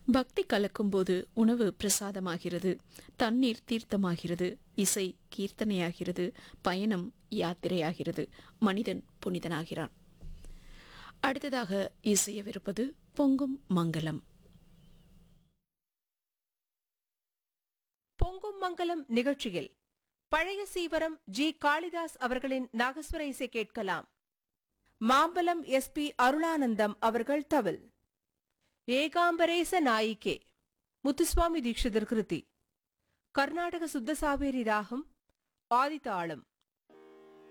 பக்தி கலக்கும்போது உணவு பிரசாதமாகிறது தண்ணீர் தீர்த்தமாகிறது இசை கீர்த்தனையாகிறது பயணம் யாத்திரையாகிறது மனிதன் புனிதனாகிறான் அடுத்ததாக இசையவிருப்பது பொங்கும் மங்களம் பொங்கும் மங்கலம் நிகழ்ச்சியில் பழைய சீவரம் ஜி காளிதாஸ் அவர்களின் நாகஸ்வர இசை கேட்கலாம் மாம்பலம் எஸ் பி அருளானந்தம் அவர்கள் தவில் ஏகாம்பரேச நாயிகே முத்துசுவாமி தீட்சிதர் கிருதி கர்நாடக சுத்த சாவேரி ராகம் ஆதிதாளம்